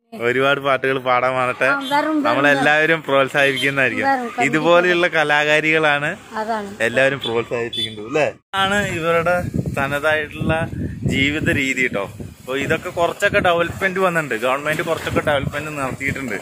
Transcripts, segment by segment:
ഒരുപാട് പാട്ടുകൾ പാടാൻ വന്നിട്ട് ആ, വരും നമ്മളെല്ലാവരും പ്രോത്സാഹിപ്പിക്കുന്നതായിരിക്കും വരും, ഇതുപോലെയുള്ള കലാകാരികളാണ് അതാണ് എല്ലാവരും പ്രോത്സാഹിപ്പിക്കേണ്ടത് അല്ലേ ആണ് ഇവരുടെ തനതായിട്ടുള്ള ജീവിത രീതി കേട്ടോ അപ്പൊ ഇതൊക്കെ കുറച്ചൊക്കെ ഡെവലപ്മെന്റ് വന്നിട്ടുണ്ട് ഗവൺമെന്റ് കുറച്ചൊക്കെ ഡെവലപ്മെന്റ് നടത്തിയിട്ടുണ്ട്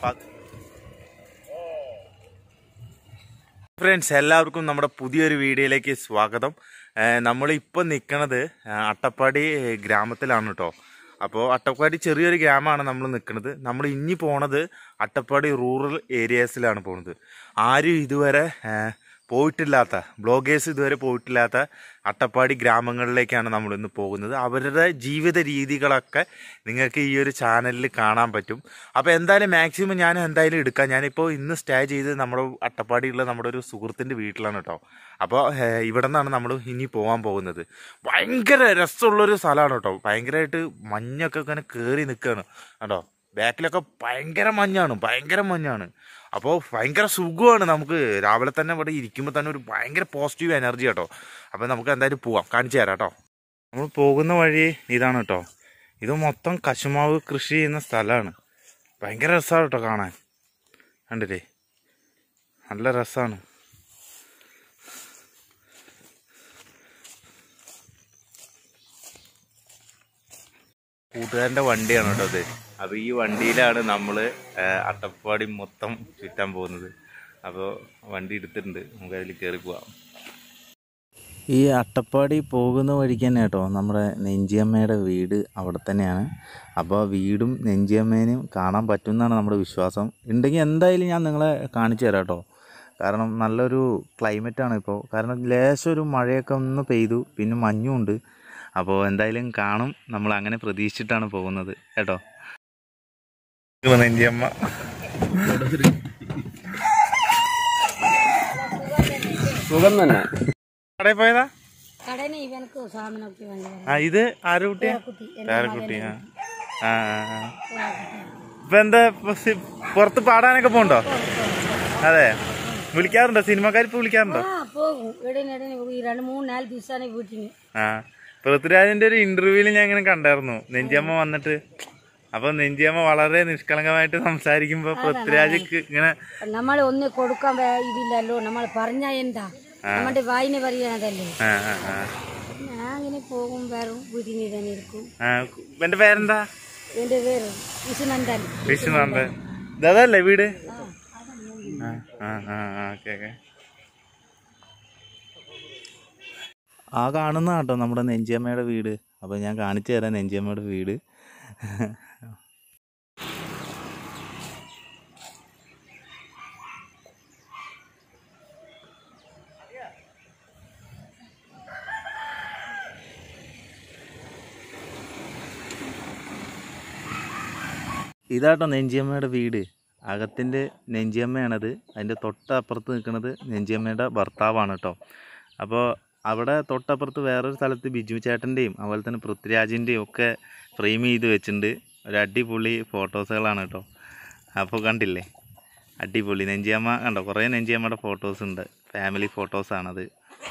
ഫ്രണ്ട്സ് എല്ലാവർക്കും നമ്മുടെ പുതിയൊരു വീഡിയോയിലേക്ക് സ്വാഗതം നമ്മൾ ഇപ്പോൾ നിൽക്കുന്നത് അട്ടപ്പാടി ഗ്രാമത്തിലാണ് കേട്ടോ അപ്പോൾ അട്ടപ്പാടി ചെറിയൊരു ഗ്രാമമാണ് നമ്മൾ നിൽക്കുന്നത് നമ്മൾ ഇനി പോണത് അട്ടപ്പാടി റൂറൽ ഏരിയാസിലാണ് പോണത് ആരും ഇതുവരെ ആ, പോയിട്ടില്ലാത്ത ബ്ലോഗേഴ്സ് ഇതുവരെ പോയിട്ടില്ലാത്ത അട്ടപ്പാടി ഗ്രാമങ്ങളിലേക്കാണ് നമ്മൾ ഇന്ന് പോകുന്നത് അവരുടെ ജീവിത രീതികളൊക്കെ നിങ്ങൾക്ക് ഈ ഒരു ചാനലിൽ കാണാൻ പറ്റും അപ്പോൾ എന്തായാലും മാക്സിമം ഞാൻ എന്തായാലും എടുക്കാം ഞാനിപ്പോൾ ഇന്ന് സ്റ്റേ ചെയ്ത് നമ്മുടെ അട്ടപ്പാടിയുള്ള നമ്മുടെ ഒരു സുഹൃത്തിൻ്റെ വീട്ടിലാണ് കേട്ടോ അപ്പോൾ ഇവിടെ നിന്നാണ് നമ്മൾ ഇനി പോകാൻ പോകുന്നത് ഭയങ്കര രസമുള്ളൊരു സ്ഥലമാണ് കേട്ടോ ഭയങ്കരമായിട്ട് മഞ്ഞൊക്കെ ഇങ്ങനെ കയറി നിൽക്കുകയാണ് കേട്ടോ ബാക്കിലൊക്കെ ഭയങ്കര മഞ്ഞാണ് ഭയങ്കര മഞ്ഞാണ് അപ്പോൾ ഭയങ്കര സുഖമാണ് നമുക്ക് രാവിലെ തന്നെ ഇവിടെ ഇരിക്കുമ്പോൾ തന്നെ ഒരു ഭയങ്കര പോസിറ്റീവ് എനർജി കേട്ടോ അപ്പോൾ നമുക്ക് എന്തായാലും പോവാം കാണിച്ചു തരാം കേട്ടോ നമ്മൾ പോകുന്ന വഴി ഇതാണ് കേട്ടോ ഇത് മൊത്തം കശുമാവ് കൃഷി ചെയ്യുന്ന സ്ഥലമാണ് ഭയങ്കര രസമാണ് കേട്ടോ കാണാൻ കണ്ടില്ലേ നല്ല രസമാണ് കൂട്ടുകാരൻ്റെ വണ്ടിയാണ് കേട്ടോ ഇത് അപ്പോൾ ഈ വണ്ടിയിലാണ് നമ്മൾ അട്ടപ്പാടി മൊത്തം ചുറ്റാൻ പോകുന്നത് അപ്പോൾ വണ്ടി എടുത്തിട്ടുണ്ട് നമുക്ക് അതിൽ കയറി പോവാം ഈ അട്ടപ്പാടി പോകുന്ന വഴിക്ക് തന്നെ കേട്ടോ നമ്മുടെ നെഞ്ചിയമ്മയുടെ വീട് അവിടെ തന്നെയാണ് അപ്പോൾ വീടും നെഞ്ചിയമ്മേനെയും കാണാൻ പറ്റുമെന്നാണ് നമ്മുടെ വിശ്വാസം ഉണ്ടെങ്കിൽ എന്തായാലും ഞാൻ നിങ്ങളെ കാണിച്ചു തരാം കേട്ടോ കാരണം നല്ലൊരു ക്ലൈമറ്റാണ് ഇപ്പോൾ കാരണം ലേശം ഒരു മഴയൊക്കെ ഒന്ന് പെയ്തു പിന്നെ മഞ്ഞുണ്ട് അപ്പോൾ എന്തായാലും കാണും നമ്മൾ അങ്ങനെ പ്രതീക്ഷിച്ചിട്ടാണ് പോകുന്നത് കേട്ടോ നെഞ്ചിയമ്മ സുഖം തന്നെ കടയിൽ പോയതാ കടനെ ഇവനക്ക് സാമനൊക്കെ വേണ്ടി ആ ഇത് ആരുടെ കുട്ടിയാ കുട്ടി പേരക്കുട്ടി ആ ആ ആ, ആ. ഇപ്പൊ എന്താ ഇപ്പൊ സി- പുറത്ത് പാടാനൊക്കെ പോണ്ടോ അതെ വിളിക്കാറുണ്ടോ സിനിമക്കാർ ഇപ്പൊ വിളിക്കാറുണ്ടോ ആ പോകും ഇടനെ ഇടനെ ഈ രണ്ട് മൂന്ന് നാല് ദിവസമാണ് വീട്ടിന് ആ പൃഥ്വിരാജിന്റെ ഒരു ഇന്റർവ്യൂവിൽ ഞാൻ ഇങ്ങനെ കണ്ടായിരുന്നു നെഞ്ചിയമ്മ വന്നിട്ട് അപ്പൊ നെഞ്ചിയമ്മ വളരെ നിഷ്കളങ്കമായിട്ട് സംസാരിക്കുമ്പോ പൃഥ്വിരാജ് ഇങ്ങനെ നമ്മൾ ഒന്ന് കൊടുക്കാൻ വേ- ഇതില്ലല്ലോ നമ്മൾ പറഞ്ഞ എന്താ നമ്മുടെ വായിന് പറയണതല്ലേ ആ ആ ആ ഞാൻ ഇങ്ങനെ പോകും വേറും വീട്ടിന് തന്നെ ഇരിക്കും ആ എന്റെ പേരെന്താ എന്റെ പേര് വിശുനന്ദൻ വിഷ്ണുനാഥ് ഇതല്ലേ വീട് ആ ആ ആ ആ ഓക്കെ ഓക്കെ ആ കാണുന്ന കേട്ടോ നമ്മുടെ നെഞ്ചിയമ്മയുടെ വീട് അപ്പോൾ ഞാൻ കാണിച്ചു തരാം നെഞ്ചിയമ്മയുടെ വീട് ഇതാട്ടോ നെഞ്ചിയമ്മയുടെ വീട് അകത്തിൻ്റെ നെഞ്ചിയമ്മയാണത് അതിൻ്റെ തൊട്ടപ്പുറത്ത് നിൽക്കുന്നത് നെഞ്ചിയമ്മയുടെ ഭർത്താവാണ് കേട്ടോ അപ്പോൾ അവിടെ തൊട്ടപ്പുറത്ത് വേറൊരു സ്ഥലത്ത് ബിജു ചേട്ടൻ്റെയും അതുപോലെ തന്നെ പൃഥ്വിരാജിൻ്റെയും ഒക്കെ ഫ്രെയിം ചെയ്ത് വെച്ചിട്ടുണ്ട് ഒരു അടിപൊളി ഫോട്ടോസുകളാണ് കേട്ടോ അപ്പോൾ കണ്ടില്ലേ അടിപൊളി നെഞ്ചിയമ്മ കണ്ടോ കുറേ നെഞ്ചിയമ്മയുടെ ഫോട്ടോസ് ഉണ്ട് ഫാമിലി ഫോട്ടോസാണത്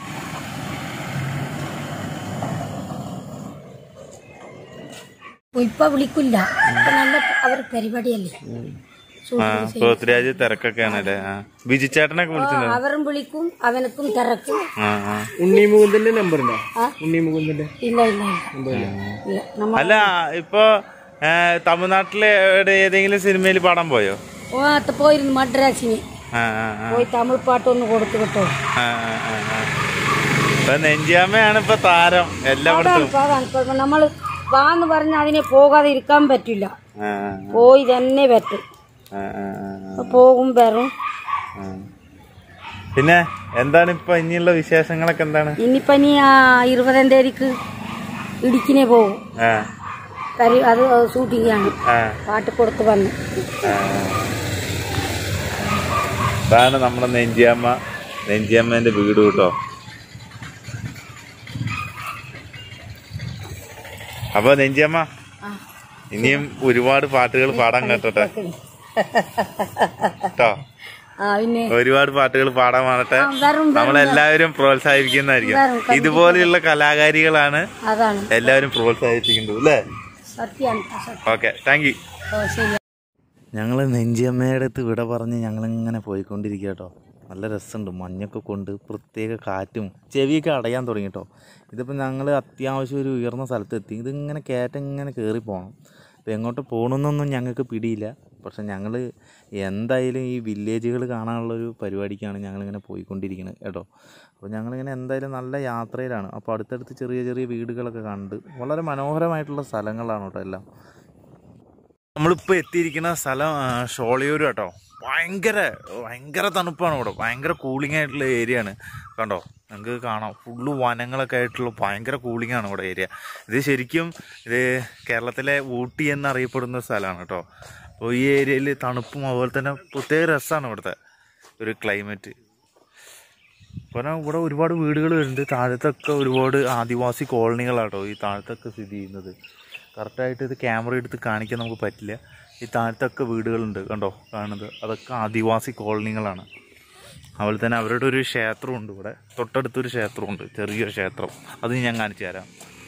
ഇപ്പൊ വിളിക്കില്ല ഇപ്പൊ നല്ല അവർ പരിപാടിയല്ലേ ആ പൃഥ്വിരാജ് തിരക്കൊക്കെയാണ് അല്ലേ ആ ബിജു ചേട്ടനൊക്കെ വിളിച്ചിട്ടുണ്ട് അവരും വിളിക്കും അവനക്കും തിരക്കും ആ ആ ഉണ്ണി മുകുന്ദന്റെ നമ്പർ ഉണ്ടോ ആ? ഉണ്ണി മുകുന്ദന്റെ ഇല്ല ഇല്ല ഇല്ല ഇല്ല നമ്മ അല്ല ഇപ്പൊ ഏ, തമിഴ്നാട്ടിലെ എവിടെ ഏതെങ്കിലും സിനിമയിൽ പാടാൻ പോയോ ഓ അത് പോയിരുന്നു മദ്രാസിന് ആ ആ ആ പോയി തമിഴ് പാട്ടൊന്ന് കൊടുത്തു കേട്ടോ ആ, ആ, ആ, ആ. ഇപ്പൊ നെഞ്ചിയാമ്മയാണ് ഇപ്പൊ താരം എല്ലായിടത്തും പോകാൻ പോകാൻ നമ്മൾ വാന്ന് പറഞ്ഞ അതിനെ പോകാതെ ഇരിക്കാൻ പറ്റില്ല ആ, പോയി തന്നെ പറ്റും ആ, ആ, ആ, ആ, അപ്പൊ പോകും വരും ആ. പിന്നെ എന്താണ് ഇപ്പൊ ഇനിയുള്ള വിശേഷങ്ങളൊക്കെ എന്താണ് ഇനിയിപ്പൊ നീ ആ ഇരുപതാം തീയതിക്ക് ഇടുക്കിനെ പോകും ആ കരി അത് ഷൂട്ടിംഗ് ആണ് ആ പാട്ട് കൊടുത്ത് വന്നു ആ. ഇതാണ് നമ്മുടെ നെഞ്ചിയമ്മ നെഞ്ചിയമ്മേന്റെ വീട് കേട്ടോ അപ്പൊ നെഞ്ചിയമ്മ ആ. ഇനിയും ഒരുപാട് പാട്ടുകൾ പാടാൻ കേട്ടോട്ടെ കേട്ടോ ആ പിന്നെ ഒരുപാട് പാട്ടുകൾ പാടാൻ വന്നിട്ട് ആ, വരും വരും നമ്മളെല്ലാവരും പ്രോത്സാഹിപ്പിക്കുന്നതായിരിക്കും വരും, ഇതുപോലെയുള്ള കലാകാരികളാണ് അതാണ് എല്ലാവരും പ്രോത്സാഹിപ്പിക്കേണ്ടത് അല്ലേ സത്യാണ് സത്യം ഓക്കെ താങ്ക് യു ഓ ശരി ഞങ്ങൾ നെഞ്ചിയമ്മയുടെ അടുത്ത് വിട പറഞ്ഞ് ഞങ്ങളിങ്ങനെ പോയിക്കൊണ്ടിരിക്കുക കേട്ടോ നല്ല രസമുണ്ട് മഞ്ഞൊക്കെ കൊണ്ട് പ്രത്യേക കാറ്റും ചെവിയൊക്കെ അടയാൻ തുടങ്ങി കേട്ടോ ഇതിപ്പോൾ ഞങ്ങൾ അത്യാവശ്യം ഒരു ഉയർന്ന സ്ഥലത്തെത്തി ഇതിങ്ങനെ കയറ്റം ഇങ്ങനെ കയറി പോകണം അപ്പോൾ എങ്ങോട്ട് പോകണമെന്നൊന്നും ഞങ്ങൾക്ക് പിടിയില്ല പക്ഷെ ഞങ്ങൾ എന്തായാലും ഈ വില്ലേജുകൾ കാണാനുള്ളൊരു പരിപാടിക്കാണ് ഞങ്ങളിങ്ങനെ പോയിക്കൊണ്ടിരിക്കുന്നത് കേട്ടോ അപ്പോൾ ഞങ്ങളിങ്ങനെ എന്തായാലും നല്ല യാത്രയിലാണ് അപ്പോൾ അടുത്തടുത്ത് ചെറിയ ചെറിയ വീടുകളൊക്കെ കണ്ട് വളരെ മനോഹരമായിട്ടുള്ള സ്ഥലങ്ങളാണ് കേട്ടോ എല്ലാം നമ്മളിപ്പോൾ എത്തിയിരിക്കുന്ന സ്ഥലം ആ, ഷോളയൂർ കേട്ടോ ഭയങ്കര ഭയങ്കര തണുപ്പാണ് ഇവിടെ ഭയങ്കര കൂളിംഗ് ആയിട്ടുള്ള ഏരിയ ആണ് കണ്ടോ നിങ്ങൾക്ക് കാണാം ഫുള്ള് വനങ്ങളൊക്കെ ആയിട്ടുള്ള ഭയങ്കര കൂളിംഗ് ആണ് ഇവിടെ ഏരിയ ഇത് ശരിക്കും ഇത് കേരളത്തിലെ ഊട്ടി എന്നറിയപ്പെടുന്ന സ്ഥലമാണ് കേട്ടോ അപ്പോൾ ഈ ഏരിയയിൽ തണുപ്പും അതുപോലെ തന്നെ പ്രത്യേക രസമാണ് ഇവിടുത്തെ ഒരു ക്ലൈമറ്റ് കാരണം ഇവിടെ ഒരുപാട് വീടുകൾ വരുന്നുണ്ട് താഴത്തൊക്കെ ഒരുപാട് ആദിവാസി കോളനികളാട്ടോ ഈ താഴത്തൊക്കെ സ്ഥിതി ചെയ്യുന്നത് കറക്റ്റായിട്ട് ഇത് ക്യാമറ എടുത്ത് കാണിക്കാൻ നമുക്ക് പറ്റില്ല ഈ താഴത്തൊക്കെ വീടുകളുണ്ട് കണ്ടോ കാണുന്നത് അതൊക്കെ ആദിവാസി കോളനികളാണ് അതുപോലെ തന്നെ അവരുടെ ഒരു ക്ഷേത്രമുണ്ട് ഇവിടെ തൊട്ടടുത്തൊരു ക്ഷേത്രമുണ്ട് ചെറിയൊരു ക്ഷേത്രം അത് ഞാൻ കാണിച്ചു തരാം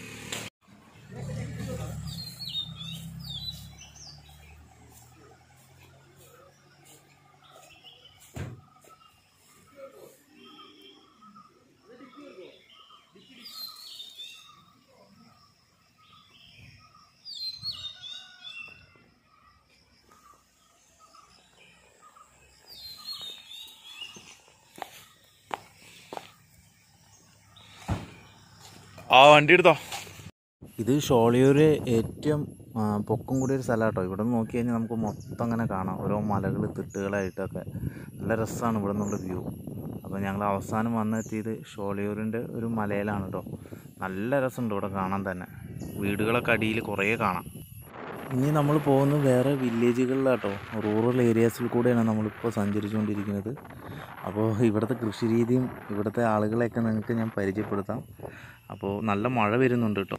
ആ വണ്ടി എടുത്തോ ഇത് ഷോളിയൂര് ഏറ്റവും ആ, പൊക്കം കൂടിയ ഒരു സ്ഥലം കേട്ടോ ഇവിടെ നിന്ന് നോക്കി കഴിഞ്ഞാൽ നമുക്ക് മൊത്തം അങ്ങനെ കാണാം ഓരോ മലകൾ തിട്ടുകളായിട്ടൊക്കെ നല്ല രസമാണ് ഇവിടെ നിന്നുള്ള വ്യൂ അപ്പോൾ ഞങ്ങൾ അവസാനം വന്നെത്തിയത് ഷോളിയൂരിൻ്റെ ഒരു മലയിലാണ് കേട്ടോ നല്ല രസമുണ്ട് ഇവിടെ കാണാൻ തന്നെ വീടുകളൊക്കെ അടിയിൽ കുറേ കാണാം ഇനി നമ്മൾ പോകുന്നത് വേറെ വില്ലേജുകളിലാട്ടോ റൂറൽ ഏരിയാസിൽ കൂടെയാണ് നമ്മളിപ്പോൾ സഞ്ചരിച്ചുകൊണ്ടിരിക്കുന്നത് അപ്പോൾ ഇവിടുത്തെ കൃഷി രീതിയും ഇവിടുത്തെ ആളുകളെയൊക്കെ നിങ്ങൾക്ക് ഞാൻ പരിചയപ്പെടുത്താം അപ്പോൾ നല്ല മഴ വരുന്നുണ്ട് കേട്ടോ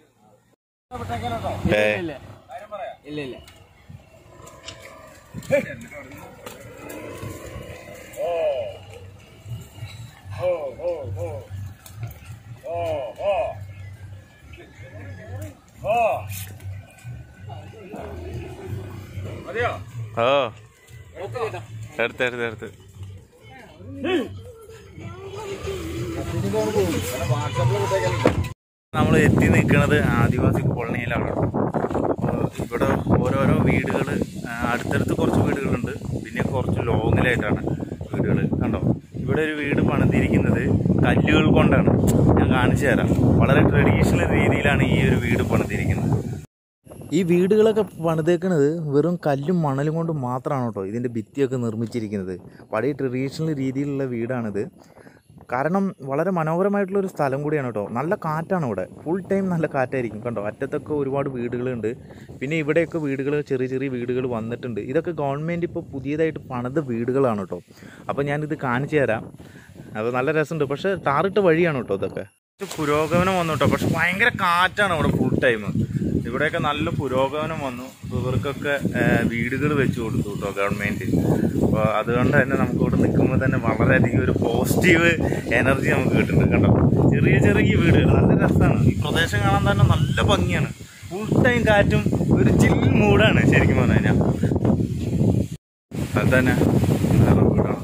ഏ ഇല്ല ഇല്ല ഓ എടുത്ത് എടുത്ത് എടുത്ത് നമ്മൾ എത്തി നിൽക്കുന്നത് ആദിവാസി കോളനിയിലാണ് അപ്പോൾ ഇവിടെ ഓരോരോ വീടുകൾ അടുത്തടുത്ത് കുറച്ച് വീടുകളുണ്ട് പിന്നെ കുറച്ച് ലോങ്ങിലായിട്ടാണ് വീടുകൾ കണ്ടോ ഇവിടെ ഒരു വീട് പണിതിരിക്കുന്നത് കല്ലുകൾ കൊണ്ടാണ് ഞാൻ കാണിച്ചു തരാം വളരെ ട്രഡീഷണൽ രീതിയിലാണ് ഈ ഒരു വീട് പണിതിരിക്കുന്നത് ഈ വീടുകളൊക്കെ പണിതേക്കുന്നത് വെറും കല്ലും മണലും കൊണ്ട് മാത്രമാണ് കേട്ടോ ഇതിൻ്റെ ഭിത്തിയൊക്കെ നിർമ്മിച്ചിരിക്കുന്നത് പഴയ ട്രഡീഷണൽ രീതിയിലുള്ള വീടാണിത് കാരണം വളരെ മനോഹരമായിട്ടുള്ള ഒരു സ്ഥലം കൂടിയാണ് കേട്ടോ നല്ല കാറ്റാണ് ഇവിടെ ഫുൾ ടൈം നല്ല കാറ്റായിരിക്കും കണ്ടോ അറ്റത്തൊക്കെ ഒരുപാട് വീടുകളുണ്ട് പിന്നെ ഇവിടെയൊക്കെ വീടുകൾ ചെറിയ ചെറിയ വീടുകൾ വന്നിട്ടുണ്ട് ഇതൊക്കെ ഗവൺമെൻറ് ഇപ്പോൾ പുതിയതായിട്ട് പണിത വീടുകളാണ് കേട്ടോ അപ്പോൾ ഞാനിത് കാണിച്ചു തരാം അപ്പോൾ നല്ല രസമുണ്ട് പക്ഷേ ടാറിട്ട വഴിയാണ് കേട്ടോ ഇതൊക്കെ പുരോഗമനം വന്നു കേട്ടോ പക്ഷെ ഭയങ്കര കാറ്റാണ് ഇവിടെ ഫുൾ ടൈം ഇവിടെയൊക്കെ നല്ല പുരോഗമനം വന്നു ഇപ്പൊ ഇവർക്കൊക്കെ വീടുകൾ വെച്ച് കൊടുത്തു കേട്ടോ ഗവൺമെന്റ് അപ്പോൾ അതുകൊണ്ട് തന്നെ നമുക്ക് ഇവിടെ നിൽക്കുമ്പോൾ തന്നെ വളരെയധികം ഒരു പോസിറ്റീവ് എനർജി നമുക്ക് കിട്ടുന്നുണ്ട് കണ്ടോ ചെറിയ ചെറിയ വീടുകൾ നല്ല രസമാണ് ഈ പ്രദേശം കാണാൻ തന്നെ നല്ല ഭംഗിയാണ് ഫുൾ ടൈം കാറ്റും ഒരു ചിൽ മൂടാണ് ശരിക്കും പറഞ്ഞു കഴിഞ്ഞാൽ അത് തന്നെ വേറെ വീടാണ്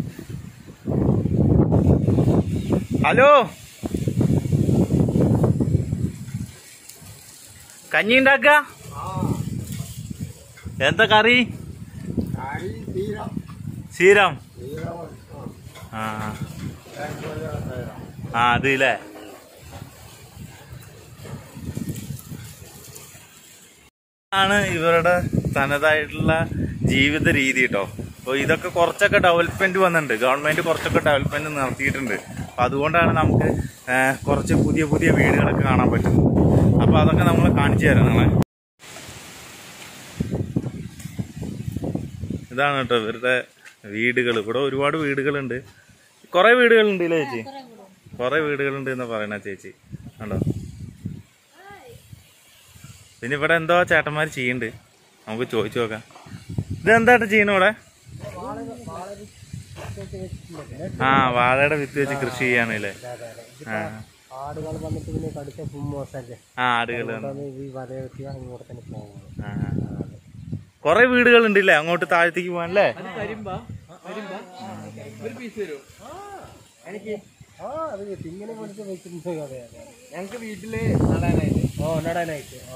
ഹലോ കഞ്ഞി ഉണ്ടാക്ക എന്താ കറി ശീരം ആ ആ അത് ഇല്ലേ ആണ് ഇവരുടെ തനതായിട്ടുള്ള ജീവിത രീതി കേട്ടോ അപ്പോൾ ഇതൊക്കെ കുറച്ചൊക്കെ ഡെവലപ്മെന്റ് വന്നിട്ടുണ്ട് ഗവൺമെന്റ് കുറച്ചൊക്കെ ഡെവലപ്മെന്റ് നടത്തിയിട്ടുണ്ട് അപ്പോൾ അതുകൊണ്ടാണ് നമുക്ക് ആ, കുറച്ച് പുതിയ പുതിയ വീടുകളൊക്കെ കാണാൻ പറ്റുന്നത് അപ്പോൾ അതൊക്കെ നമ്മൾ കാണിച്ചു തരാം നിങ്ങളെ ഇതാണ് കേട്ടോ ഇവരുടെ വീടുകൾ ഇവിടെ ഒരുപാട് വീടുകളുണ്ട് കുറേ വീടുകളുണ്ട് ഇല്ലേ ചേച്ചി കുറേ വീടുകളുണ്ട് എന്ന് പറയണ ചേച്ചി കണ്ടോ പിന്നെ ഇവിടെ എന്തോ ചേട്ടന്മാർ ചെയ്യുന്നുണ്ട് നമുക്ക് ചോദിച്ചു നോക്കാം ഇതെന്തായിട്ട് ചെയ്യണ ഇവിടെ ആ വാഴയുടെ വിത്ത് വെച്ച് കൃഷി ചെയ്യാണല്ലേ ആ ആടുകൾ വന്നിട്ട് പിന്നെ കടുത്ത മോശമല്ലേ ആ ആടുകൾ ഈ വല വെച്ച് ഇങ്ങോട്ട് തന്നെ പോകുന്നത് ആ കൊറേ വീടുകളുണ്ട് ഇല്ലേ അങ്ങോട്ട് താഴത്തേക്ക് പോകാൻ അല്ലേ കരിമ്പ കരിമ്പ ഒരു പീസ് തരുമോ എനിക്ക് ആ അത് ഇങ്ങനെ കൊടുത്ത് വെക്കുന്നത് അതെ അതെ ഞങ്ങക്ക് വീട്ടില് നടാനായിട്ട് ഓ നടാനായിട്ട് ആ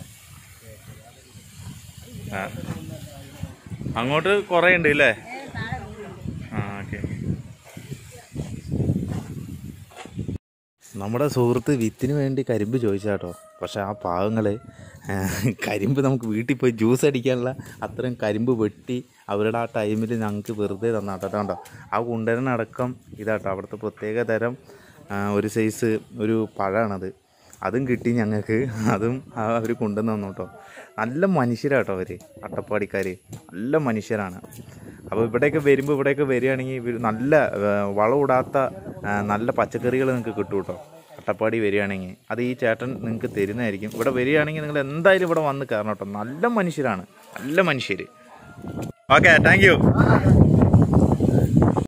ആ. അങ്ങോട്ട് കൊറേ ഉണ്ട് ഇല്ലേ ആ ഓക്കെ നമ്മുടെ സുഹൃത്ത് വിത്തിന് വേണ്ടി കരിമ്പ് ചോദിച്ചാട്ടോ പക്ഷെ ആ പാവങ്ങള് ആ, കരിമ്പ് നമുക്ക് വീട്ടിൽ പോയി ജ്യൂസ് അടിക്കാനുള്ള അത്രയും കരിമ്പ് വെട്ടി അവരുടെ ആ ടൈമിൽ ഞങ്ങൾക്ക് വെറുതെ തന്നാട്ടോ കണ്ടോ ആ കുണ്ടരനടക്കം ഇതാട്ടോ അവിടുത്തെ പ്രത്യേക തരം ആ, ഒരു സൈസ് ഒരു പഴമാണത് അതും കിട്ടി ഞങ്ങൾക്ക് അതും അവർ കൊണ്ടുവന്ന് തന്നു കേട്ടോ നല്ല മനുഷ്യരാട്ടോ അവർ അട്ടപ്പാടിക്കാർ നല്ല മനുഷ്യരാണ് അപ്പോൾ ഇവിടെയൊക്കെ വരുമ്പോൾ ഇവിടെയൊക്കെ വരികയാണെങ്കിൽ ഇവർ നല്ല ആ, വളമിടാത്ത ആ, നല്ല പച്ചക്കറികൾ നിങ്ങൾക്ക് കിട്ടും കേട്ടോ അട്ടപ്പാടി വരികയാണെങ്കിൽ അത് ഈ ചേട്ടൻ നിങ്ങൾക്ക് തരുന്നതായിരിക്കും ഇവിടെ വരികയാണെങ്കിൽ നിങ്ങൾ എന്തായാലും ഇവിടെ വന്ന് കയറണം കേട്ടോ നല്ല മനുഷ്യരാണ് നല്ല മനുഷ്യർ ഓക്കെ താങ്ക് യു